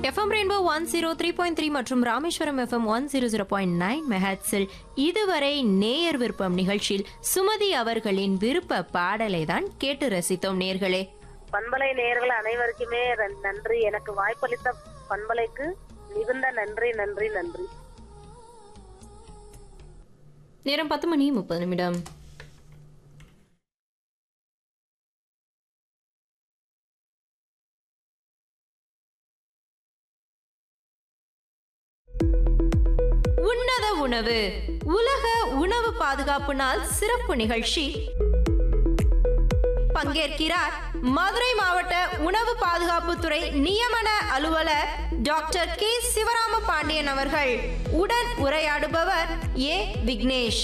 FM rainbow one zero three point three மற்றும் Rameswaram FM one zero zero point nine மெஹாட்ஸில் இதுவரை நேயர் விருப்பம் நிகழ்ச்சியில் சுமதி அவர்களின் விருப்ப பாடலை தான் கேட்டு ரசித்தோம் நேர்களே பண்பலை நேயர்கள் அனைவருக்குமே ரன்- நன்றி எனக்கு வாய்ப்பளித்த பண்பலைக்கு மிகுந்த நன்றி நன்றி நன்றி நேரம் பத்து மணி முப்பது நிமிடம் உன்னத உணவு உலக உணவு பாதுகாப்பு நாள் சிறப்பு நிகழ்ச்சி பங்கேற்கிறார் மதுரை மாவட்ட உணவு பாதுகாப்புத்துறை நியமன அலுவலர் டாக்டர் கே சிவராம பாண்டியன் அவர்கள் உடன் உரையாடுபவர் ஏ விக்னேஷ்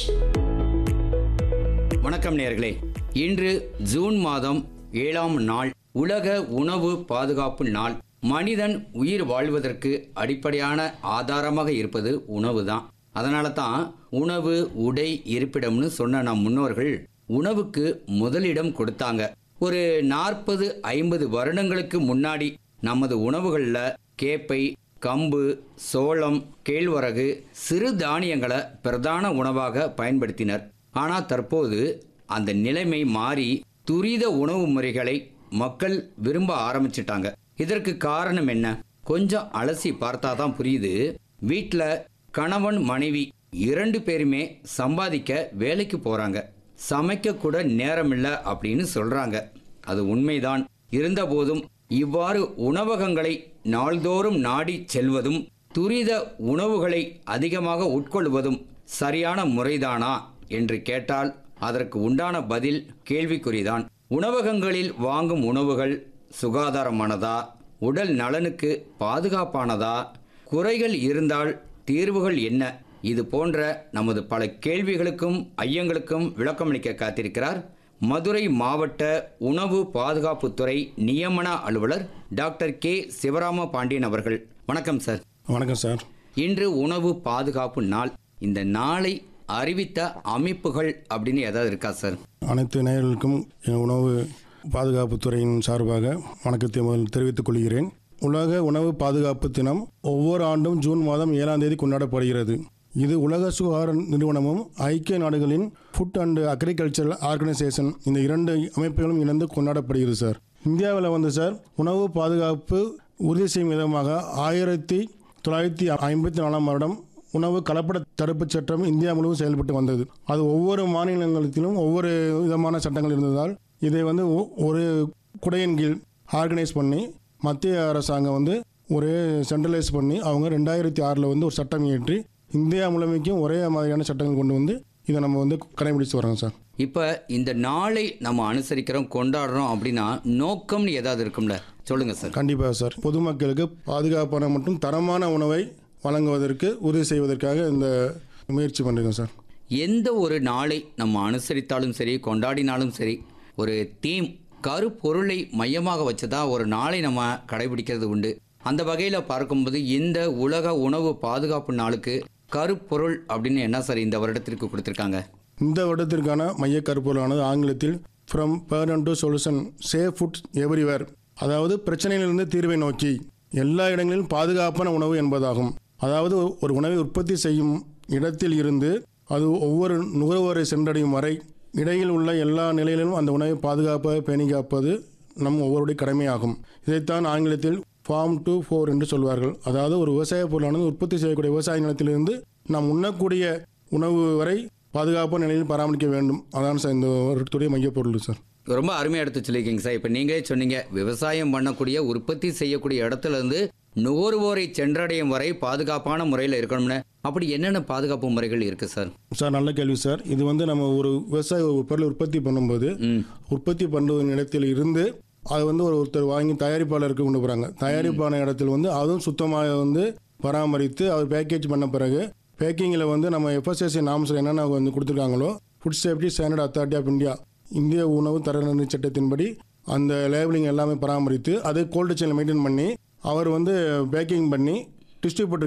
வணக்கம் நேர்களே இன்று ஜூன் மாதம் ஏழாம் நாள் உலக உணவு பாதுகாப்பு நாள் மனிதன் உயிர் வாழ்வதற்கு அடிப்படையான ஆதாரமாக இருப்பது உணவு தான் அதனால தான் உணவு உடை இருப்பிடம்னு சொன்ன நம் முன்னோர்கள் உணவுக்கு முதலிடம் கொடுத்தாங்க ஒரு நாற்பது ஐம்பது வருடங்களுக்கு முன்னாடி நமது உணவுகளில் கேப்பை கம்பு சோளம் கேழ்வரகு சிறு தானியங்களை பிரதான உணவாக பயன்படுத்தினர் ஆனால் தற்போது அந்த நிலைமை மாறி துரித உணவு முறைகளை மக்கள் விரும்ப ஆரம்பிச்சிட்டாங்க இதற்கு காரணம் என்ன கொஞ்சம் அலசி பார்த்தா தான் புரியுது வீட்டில் கணவன் மனைவி இரண்டு பேருமே சம்பாதிக்க வேலைக்கு போறாங்க சமைக்க கூட நேரமில்லை அப்படின்னு சொல்றாங்க அது உண்மைதான் இருந்தபோதும் இவ்வாறு உணவகங்களை நாள்தோறும் நாடி செல்வதும் துரித உணவுகளை அதிகமாக உட்கொள்வதும் சரியான முறைதானா என்று கேட்டால் அதற்கு உண்டான பதில் கேள்விக்குறிதான் உணவகங்களில் வாங்கும் உணவுகள் சுகாதாரமானதா உடல் நலனுக்கு பாதுகாப்பானதா குறைகள் இருந்தால் தீர்வுகள் என்ன இது போன்ற நமது பல கேள்விகளுக்கும் ஐயங்களுக்கும் விளக்கமளிக்க காத்திருக்கிறார் மதுரை மாவட்ட உணவு பாதுகாப்புத்துறை நியமன அலுவலர் டாக்டர் கே சிவராம பாண்டியன் அவர்கள் வணக்கம் சார் வணக்கம் சார் இன்று உணவு பாதுகாப்பு நாள் இந்த நாளை அறிவித்த அமைப்புகள் அப்படின்னு ஏதாவது இருக்கா சார் அனைத்து நேயர்களுக்கும் என் உணவு பாதுகாப்புத்துறையின் சார்பாக வணக்கத்தை முதல் தெரிவித்துக் கொள்கிறேன் உலக உணவு பாதுகாப்பு தினம் ஒவ்வொரு ஆண்டும் ஜூன் மாதம் ஏழாம் தேதி கொண்டாடப்படுகிறது இது உலக சுகாதார நிறுவனமும் ஐக்கிய நாடுகளின் ஃபுட் அண்ட் அக்ரிகல்ச்சரல் ஆர்கனைசேஷன் இந்த இரண்டு அமைப்புகளும் இணைந்து கொண்டாடப்படுகிறது சார் இந்தியாவில் வந்து சார் உணவு பாதுகாப்பு உறுதி செய்யும் விதமாக ஆயிரத்தி தொள்ளாயிரத்தி ஐம்பத்தி நாலாம் வருடம் உணவு கலப்பட தடுப்புச் சட்டம் இந்தியா முழுவதும் செயல்பட்டு வந்தது அது ஒவ்வொரு மாநிலங்களிலும் ஒவ்வொரு விதமான சட்டங்கள் இருந்ததால் இதை வந்து ஒ- ஒரு குடையின் கீழ் ஆர்கனைஸ் பண்ணி மத்திய அரசாங்கம் வந்து ஒரு சென்ட்ரலைஸ் பண்ணி அவங்க ரெண்டாயிரத்தி ஆறில் வந்து ஒரு சட்டம் இயற்றி இந்தியா முழுமைக்கும் ஒரே மாதிரியான சட்டங்கள் கொண்டு வந்து இதை நம்ம வந்து கடைபிடிச்சு வரோங்க சார் இப்போ இந்த நாளை நம்ம அனுசரிக்கிறோம் கொண்டாடுறோம் அப்படின்னா நோக்கம்னு ஏதாவது இருக்கும்ல சொல்லுங்க சார் கண்டிப்பாக சார் பொதுமக்களுக்கு பாதுகாப்பான மற்றும் தரமான உணவை வழங்குவதற்கு உறுதி செய்வதற்காக இந்த முயற்சி பண்ணிருக்கோம் சார் எந்த ஒரு நாளை நம்ம அனுசரித்தாலும் சரி கொண்டாடினாலும் சரி ஒரு தீம் கருப்பொருளை மையமாக வச்சு தான் ஒரு நாளை நம்ம கடைபிடிக்கிறது உண்டு அந்த வகையில் பார்க்கும்போது இந்த உலக உணவு பாதுகாப்பு நாளுக்கு கருப்பொருள் அப்படின்னு என்ன சார் இந்த வருடத்திற்கு கொடுத்துருக்காங்க இந்த வருடத்திற்கான மைய கருப்பொருளானது ஆங்கிலத்தில் from burn to solution safe food everywhere அதாவது பிரச்சனையிலிருந்து தீர்வை நோக்கி எல்லா இடங்களிலும் பாதுகாப்பான உணவு என்பதாகும் அதாவது ஒரு உணவை உற்பத்தி செய்யும் இடத்தில் இருந்து அது ஒவ்வொரு நுகர்வோரை சென்றடையும் வரை இடையில் உள்ள எல்லா நிலையிலும் அந்த உணவை பாதுகாப்பாக பேணி காப்பது நம் ஒவ்வொருடைய கடமையாகும் இதைத்தான் ஆங்கிலத்தில் ஃபார்ம் டு ஃபோர் என்று சொல்வார்கள் அதாவது ஒரு விவசாய பொருளானது உற்பத்தி செய்யக்கூடிய விவசாய நிலத்திலிருந்து நாம் உண்ணக்கூடிய உணவு வரை பாதுகாப்பான நிலையில் பராமரிக்க வேண்டும் அதான் சார் இந்த வருடத்துடைய மையப்பொருள் சார் ரொம்ப அருமையாக எடுத்து சொல்லியிருக்கீங்க சார் இப்போ நீங்களே சொன்னீங்க விவசாயம் பண்ணக்கூடிய உற்பத்தி செய்யக்கூடிய இடத்துல இருந்து நுகர்வோரை சென்றடையும் வரை பாதுகாப்பான முறையில் இருக்கணும்னு அப்படி என்னென்ன பாதுகாப்பு முறைகள் இருக்குது சார் சார் நல்ல கேள்வி சார் இது வந்து நம்ம ஒரு விவசாய ஒரு பொருளை உற்பத்தி பண்ணும்போது ம் உற்பத்தி பண்ணுவதன் இடத்தில் இருந்து அது வந்து ஒரு ஒருத்தர் வாங்கி தயாரிப்பாளருக்கு கொண்டு போகிறாங்க தயாரிப்பான இடத்துல வந்து அதுவும் சுத்தமாக வந்து பராமரித்து அவர் பேக்கேஜ் பண்ண பிறகு பேக்கிங்கில் வந்து நம்ம எஃப்எஸ்எஸ்சி நாம்ஸில் என்னென்ன வந்து கொடுத்துருக்காங்களோ food safety standard authority of India இந்திய உணவு தரநிலை சட்டத்தின்படி அந்த லேபிளிங் எல்லாமே பராமரித்து அதை கோல்டு செயினில் மெயின்டைன் பண்ணி அவர் வந்து பேக்கிங் பண்ணி டிஸ்ட்ரிபியூட்டர்